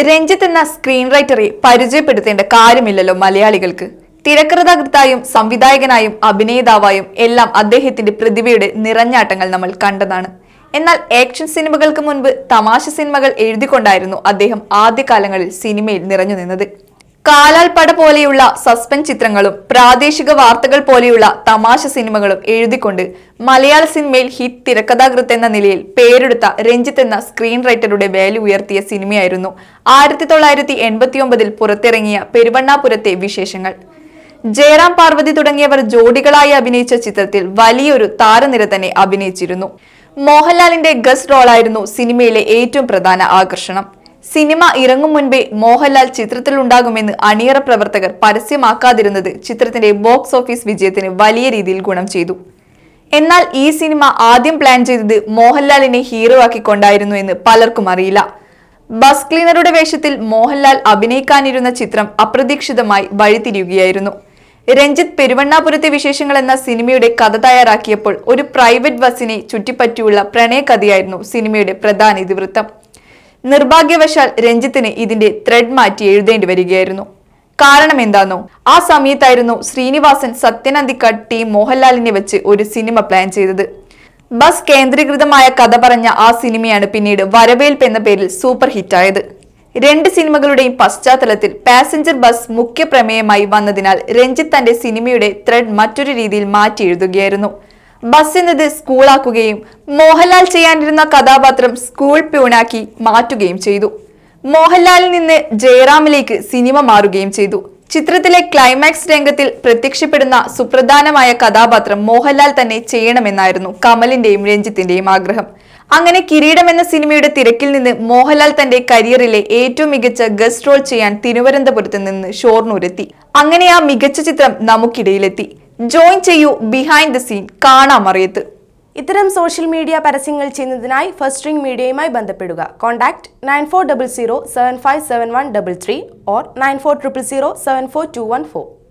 രഞ്ജിത്ത് എന്ന സ്ക്രീൻ റൈറ്ററെ പരിചയപ്പെടുത്തേണ്ട കാര്യമില്ലല്ലോ മലയാളികൾക്ക് തിരക്കഥാകൃത്തായും സംവിധായകനായും അഭിനേതാവായും എല്ലാം അദ്ദേഹത്തിന്റെ പ്രതിഭയുടെ നിറഞ്ഞാട്ടങ്ങൾ നമ്മൾ കണ്ടതാണ് എന്നാൽ ആക്ഷൻ സിനിമകൾക്ക് മുൻപ് തമാശ സിനിമകൾ എഴുതിക്കൊണ്ടായിരുന്നു അദ്ദേഹം ആദ്യകാലങ്ങളിൽ സിനിമയിൽ നിറഞ്ഞു നിന്നത് കാലാൽ പട പോലെയുള്ള സസ്പെൻസ് ചിത്രങ്ങളും പ്രാദേശിക വാർത്തകൾ പോലെയുള്ള തമാശ സിനിമകളും എഴുതിക്കൊണ്ട് മലയാള സിനിമയിൽ ഹിറ്റ് തിരക്കഥാകൃത്ത് എന്ന നിലയിൽ പേരെടുത്ത രഞ്ജിത്ത് എന്ന സ്ക്രീൻ റൈറ്ററുടെ വാല്യൂ ഉയർത്തിയ സിനിമയായിരുന്നു ആയിരത്തി തൊള്ളായിരത്തി എൺപത്തി ഒമ്പതിൽ പുറത്തിറങ്ങിയ പെരുവണ്ണാപുരത്തെ വിശേഷങ്ങൾ ജയറാം പാർവതി തുടങ്ങിയവർ ജോഡികളായി അഭിനയിച്ച ചിത്രത്തിൽ വലിയൊരു താരനിര തന്നെ അഭിനയിച്ചിരുന്നു മോഹൻലാലിന്റെ ഗസ്റ്റ് റോളായിരുന്നു സിനിമയിലെ ഏറ്റവും പ്രധാന ആകർഷണം സിനിമ ഇറങ്ങും മുൻപേ മോഹൻലാൽ ചിത്രത്തിലുണ്ടാകുമെന്ന് അണിയറ പ്രവർത്തകർ പരസ്യമാക്കാതിരുന്നത് ചിത്രത്തിന്റെ ബോക്സ് ഓഫീസ് വിജയത്തിന് വലിയ രീതിയിൽ ഗുണം ചെയ്തു എന്നാൽ ഈ സിനിമ ആദ്യം പ്ലാൻ ചെയ്തത് മോഹൻലാലിനെ ഹീറോ ആക്കിക്കൊണ്ടായിരുന്നു എന്ന് പലർക്കും അറിയില്ല ബസ് ക്ലീനറുടെ വേഷത്തിൽ മോഹൻലാൽ അഭിനയിക്കാനിരുന്ന ചിത്രം അപ്രതീക്ഷിതമായി വഴിതിരിയുകയായിരുന്നു രഞ്ജിത്ത് പെരുവണ്ണാപുരത്തെ വിശേഷങ്ങൾ എന്ന സിനിമയുടെ കഥ തയ്യാറാക്കിയപ്പോൾ ഒരു പ്രൈവറ്റ് ബസ്സിനെ ചുറ്റിപ്പറ്റിയുള്ള പ്രണയകഥയായിരുന്നു സിനിമയുടെ പ്രധാന ഇതിവൃത്തം നിർഭാഗ്യവശാൽ രഞ്ജിത്തിന് ഇതിന്റെ ത്രെഡ് മാറ്റി എഴുതേണ്ടി വരികയായിരുന്നു കാരണം എന്താണോ ആ സമയത്തായിരുന്നു ശ്രീനിവാസൻ സത്യനന്ദിക്കാട് ടീം മോഹൻലാലിനെ വെച്ച് ഒരു സിനിമ പ്ലാൻ ചെയ്തത് ബസ് കേന്ദ്രീകൃതമായ കഥ പറഞ്ഞ ആ സിനിമയാണ് പിന്നീട് വരവേൽപ്പ് എന്ന പേരിൽ സൂപ്പർ ഹിറ്റായത് രണ്ട് സിനിമകളുടെയും പശ്ചാത്തലത്തിൽ പാസഞ്ചർ ബസ് മുഖ്യ പ്രമേയമായി വന്നതിനാൽ രഞ്ജിത്ത് തന്റെ സിനിമയുടെ ത്രെഡ് മറ്റൊരു രീതിയിൽ മാറ്റി എഴുതുകയായിരുന്നു ബസ് എന്നത് സ്കൂളാക്കുകയും മോഹൻലാൽ ചെയ്യാനിരുന്ന കഥാപാത്രം സ്കൂൾ പ്യൂണാക്കി മാറ്റുകയും ചെയ്തു മോഹൻലാലിൽ നിന്ന് ജയറാമിലേക്ക് സിനിമ മാറുകയും ചെയ്തു ചിത്രത്തിലെ ക്ലൈമാക്സ് രംഗത്തിൽ പ്രത്യക്ഷപ്പെടുന്ന സുപ്രധാനമായ കഥാപാത്രം മോഹൻലാൽ തന്നെ ചെയ്യണമെന്നായിരുന്നു കമലിന്റെയും രഞ്ജിത്തിന്റെയും ആഗ്രഹം അങ്ങനെ കിരീടം എന്ന സിനിമയുടെ തിരക്കിൽ നിന്ന് മോഹൻലാൽ തന്റെ കരിയറിലെ ഏറ്റവും മികച്ച ഗസ്റ്റ് റോൾ ചെയ്യാൻ തിരുവനന്തപുരത്ത് നിന്ന് ഷോർണൂരെത്തി അങ്ങനെ ആ മികച്ച ചിത്രം നമുക്കിടയിലെത്തി ജോയിൻ ചെയ്യൂ ബിഹൈൻഡ് ദ സീൻ കാണാം അറിയത്ത് ഇത്തരം സോഷ്യൽ മീഡിയ പരസ്യങ്ങൾ ചെയ്യുന്നതിനായി ഫസ്റ്റ് റിംഗ് മീഡിയയുമായി ബന്ധപ്പെടുക contact nine four double zero seven five seven one double three or nine four triple zero seven four two one four